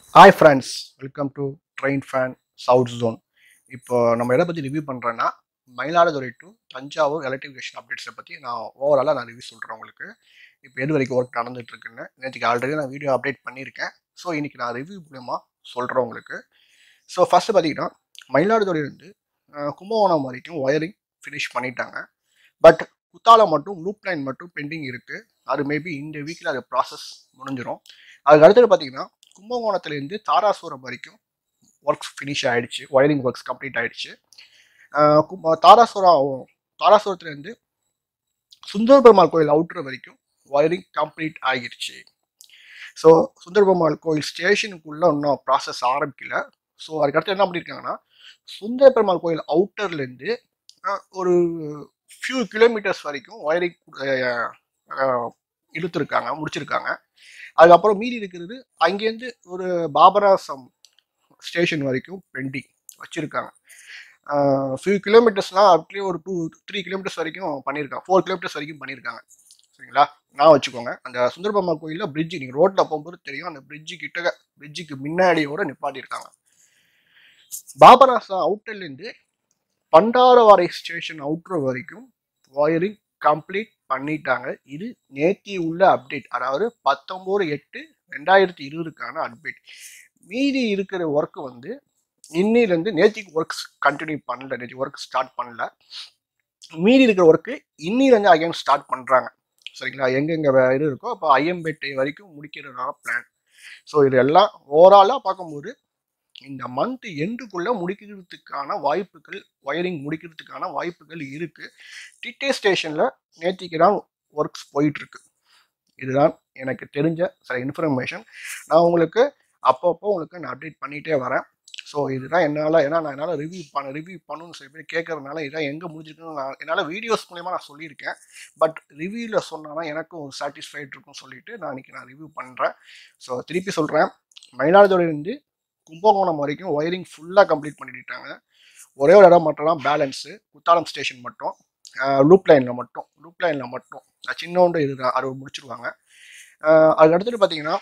hi friends welcome to train fan south zone இப்போ நம்ம எதை பற்றி ரிவ்யூ பண்ணுறேன்னா மயிலாடுதுறை டு தஞ்சாவூர் எலக்ட்ரிஃபிகேஷன் அப்டேட்ஸை பற்றி நான் ஓவராலாக நான் ரிவ்யூ சொல்கிறேன் உங்களுக்கு இப்போ எது வரைக்கும் ஒர்க் நடந்துட்டு இருக்குன்னு நேற்றுக்கு ஆல்ரெடி நான் வீடியோ அப்டேட் பண்ணியிருக்கேன் ஸோ இன்னைக்கு நான் ரிவ்யூ மூலயமா சொல்கிறேன் உங்களுக்கு ஸோ ஃபஸ்ட்டு பார்த்தீங்கன்னா மயிலாடுதுறையிலேருந்து அஹ், கும்பகோணம் வரைக்கும் ஒயரிங் ஃபினிஷ் பண்ணிட்டாங்க பட் குத்தாலம் மட்டும் லூப் லைன் மட்டும் பெண்டிங் இருக்குது அது மேபி இந்த வீக்கில் அது ப்ராசஸ் முடிஞ்சிடும் அதுக்கு அடுத்தது பார்த்தீங்கன்னா கும்பகோணத்துலேருந்து தாராசுரம் வரைக்கும் ஒர்க்ஸ் ஃபினிஷ் ஆயிடுச்சு ஒயரிங் ஒர்க்ஸ் கம்ப்ளீட் ஆயிடுச்சு ஆஹ் கு- தாராசுரம் தாராசுரத்துலேருந்து சுந்தர பெருமாள் கோயில் அவுட்ரு வரைக்கும் ஒயரிங் கம்ப்ளீட் ஆகிடுச்சு ஸோ சுந்தர பெருமாள் கோயில் ஸ்டேஷனுக்குள்ள இன்னும் ப்ராசஸ் ஆரம்பிக்கல ஸோ அதுக்கடுத்து என்ன பண்ணியிருக்காங்கன்னா சுந்தர பெருமாள் கோயில் அவுட்டர்லேருந்து ஒரு ஃபியூ கிலோமீட்டர்ஸ் வரைக்கும் ஒயரிங் இழுத்துருக்காங்க முடிச்சிருக்காங்க அதுக்கப்புறம் மீதி இருக்கிறது அங்கேருந்து ஒரு பாபராசம் ஸ்டேஷன் வரைக்கும் பெண்டிங் வச்சுருக்காங்க ஃபியூ கிலோமீட்டர்ஸ்லாம் அப்படியே ஒரு டூ த்ரீ கிலோமீட்டர்ஸ் வரைக்கும் பண்ணியிருக்காங்க ஃபோர் கிலோமீட்டர்ஸ் வரைக்கும் பண்ணியிருக்காங்க சரிங்களா நான் வச்சுக்கோங்க அந்த சுந்தரபம்மா கோயிலில் பிரிட்ஜ் நீங்கள் ரோட்டில் போகும்போது தெரியும் அந்த பிரிட்ஜு கிட்ட பிரிட்ஜுக்கு முன்னாடியோட நிப்பாட்டியிருக்காங்க பாபராசம் அவுட்டர்லேருந்து பண்டாரவாரை ஸ்டேஷன் அவுட்டர் வரைக்கும் ஒயரிங் கம்ப்ளீட் பண்ணிட்டாங்க இது நேத்தி உள்ள அப்டேட் அதாவது பத்தொம்போது எட்டு ரெண்டாயிரத்தி இருபதுக்கான அப்டேட் மீதி இருக்கிற ஒர்க் வந்து இன்னிலேருந்து நேத்திக்கு ஒர்க்ஸ் கண்டினியூ பண்ணல நேற்று ஒர்க் ஸ்டார்ட் பண்ணல மீதி இருக்கிற ஒர்க்கு இன்னிலேருந்து அகைன் ஸ்டார்ட் பண்ணுறாங்க சரிங்களா எங்கெங்கே இது இருக்கோ அப்போ ஐஎம்பேட்டை வரைக்கும் முடிக்கிறதுனால பிளான் ஸோ இது எல்லாம் ஓவராலாக பார்க்கும்போது இந்த மந்த் எண்டுக்குள்ளே முடிக்கிறதுக்கான வாய்ப்புகள் ஒயரிங் முடிக்கிறதுக்கான வாய்ப்புகள் இருக்குது டிடே ஸ்டேஷனில் நேத்திக்கு தான் ஒர்க்ஸ் போயிட்டுருக்கு இதுதான் எனக்கு தெரிஞ்ச சில இன்ஃபர்மேஷன் நான் உங்களுக்கு அப்பப்போ உங்களுக்கு நான் அப்டேட் பண்ணிகிட்டே வரேன் ஸோ இதுதான் என்னால் ஏன்னா நான் என்னால் ரிவ்யூ பண்ண ரிவ்யூ பண்ணணும்னு சொல்லி பேர் கேட்கறதுனால இதான் எங்கே முடிஞ்சிருக்குன்னு நான் என்னால் வீடியோஸ் மூலயமா நான் சொல்லியிருக்கேன் பட் ரிவ்யூவில் சொன்னால் எனக்கும் ஒரு சாட்டிஸ்ஃபைட் இருக்கும்னு சொல்லிட்டு நான் இன்னைக்கு நான் ரிவ்யூ பண்ணுறேன் ஸோ திருப்பி சொல்கிறேன் மயிலாடுதுறையிலேருந்து கும்பகோணம் வரைக்கும் ஒயரிங் ஃபுல்லாக கம்ப்ளீட் பண்ணிட்டாங்க ஒரே ஒரு இடம் மட்டும் பேலன்ஸு குத்தாலம் ஸ்டேஷன் மட்டும் லூப் லைனில் மட்டும் லூப் லைனில் மட்டும் அஹ் சின்னோண்டு இது அது முடிச்சிருவாங்க அஹ் அதுக்கு அடுத்தது பார்த்தீங்கன்னா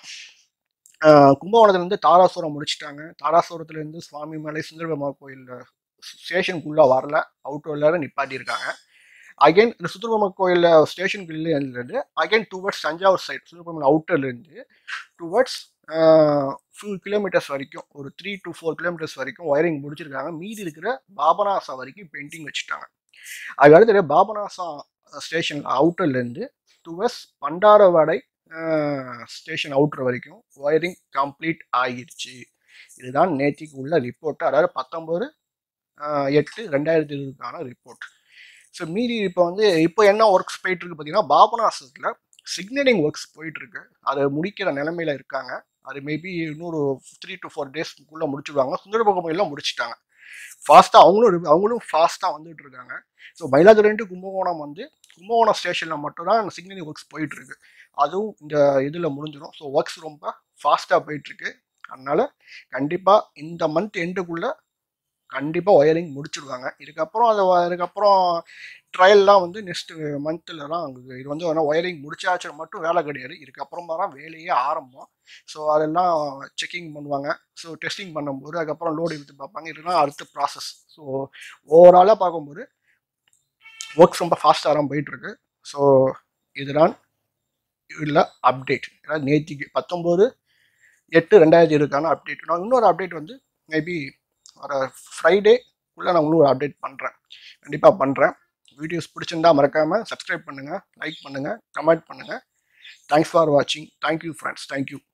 அஹ் கும்பகோணத்துலேருந்து தாராசுரம் முடிச்சிட்டாங்க தாராசுரத்துலேருந்து சுவாமி மலை சுந்தரபெருமாள் கோயில் ஸ்டேஷனுக்குள்ளே வரல அவுட்டோரில் நிப்பாட்டியிருக்காங்க அகைன் இந்த சுந்தரபெருமாள் கோயில் ஸ்டேஷனுக்குள்ளேருந்து again towards Thanjavur side Sundaraperumal அவுட்டர்லேருந்து டுவர்ட்ஸ் ஃபியூ கிலோமீட்டர்ஸ் வரைக்கும் ஒரு த்ரீ டு ஃபோர் கிலோமீட்டர்ஸ் வரைக்கும் ஒயரிங் முடிச்சிருக்காங்க மீதி இருக்கிற பாபநாசா வரைக்கும் பெயிண்டிங் வச்சுட்டாங்க அதுக்கு அடுத்தது பாபநாசா ஸ்டேஷன் அவுட்டர்லேருந்து டுவர்ஸ் பண்டாரவாடை ஸ்டேஷன் அவுட்டர் வரைக்கும் ஒயரிங் கம்ப்ளீட் ஆகிடுச்சு இதுதான் நேத்திக்கு உள்ள ரிப்போர்ட் அதாவது பத்தொம்பது எட்டு ரெண்டாயிரத்தி இருபதுக்கான ரிப்போர்ட் ஸோ மீதி இப்போ வந்து இப்போ என்ன ஒர்க்ஸ் போயிட்டு இருக்கு பார்த்தீங்கன்னா பாபநாசத்தில் சிக்னலிங் ஒர்க்ஸ் போயிட்டு இருக்கு அதை முடிக்கிற நிலைமையில இருக்காங்க அது மேபி இன்னொரு த்ரீ டு ஃபோர் டேஸ்க்குள்ளே முடிச்சிடுவாங்க சுந்தரபகமையெல்லாம் முடிச்சிட்டாங்க ஃபாஸ்ட்டாக அவங்களும் re- அவங்களும் ஃபாஸ்ட்டாக வந்துட்டு இருக்காங்க ஸோ மயிலாதுறை to கும்பகோணம் வந்து கும்பகோணம் ஸ்டேஷனில் மட்டும்தான் சிக்னலிங் ஒர்க்ஸ் போயிட்டு இருக்கு அதுவும் இந்த இதில் முடிஞ்சிடும் ஸோ ஒர்க்ஸ் ரொம்ப ஃபாஸ்ட்டாக போயிட்டு இருக்கு அதனால கண்டிப்பாக இந்த மந்த் எண்டுக்குள்ளே கண்டிப்பாக ஒயரிங் முடிச்சிடுவாங்க இதுக்கப்புறம் அதை வ- இதுக்கப்புறம் ட்ரையல்லாம் வந்து நெக்ஸ்ட் மந்த்தில் தான் இது வந்து ஒயரிங் முடிச்சாச்சு மட்டும் வேலை கிடையாது இதுக்கப்புறமா தான் வேலையே ஆரம்பம் ஸோ அதெல்லாம் செக்கிங் பண்ணுவாங்க ஸோ டெஸ்டிங் பண்ணும்போது அதுக்கப்புறம் லோடு எடுத்து பார்ப்பாங்க இதெல்லாம் அடுத்த ப்ராசஸ் ஸோ ஓவராலாக பார்க்கும்போது ஒர்க்ஸ் ரொம்ப ஃபாஸ்ட்டாக தான் போயிட்டுருக்கு ஸோ இதுதான் இல்லை அப்டேட் ஏன்னா நேத்திக்கு பத்தொம்போது எட்டு ரெண்டாயிரத்தி இருக்கான அப்டேட் நான் இன்னொரு அப்டேட் வந்து மேபி வர ஃப்ரைடேக்குள்ளே நான் இன்னொரு அப்டேட் பண்ணுறேன் கண்டிப்பாக பண்ணுறேன் வீடியோஸ் பிடிச்சிருந்தா மறக்காமல் சப்ஸ்கிரைப் பண்ணுங்கள் லைக் பண்ணுங்கள் கமெண்ட் பண்ணுங்கள் தேங்க்ஸ் ஃபார் வாட்சிங் தேங்க்யூ ஃப்ரெண்ட்ஸ் தேங்க்யூ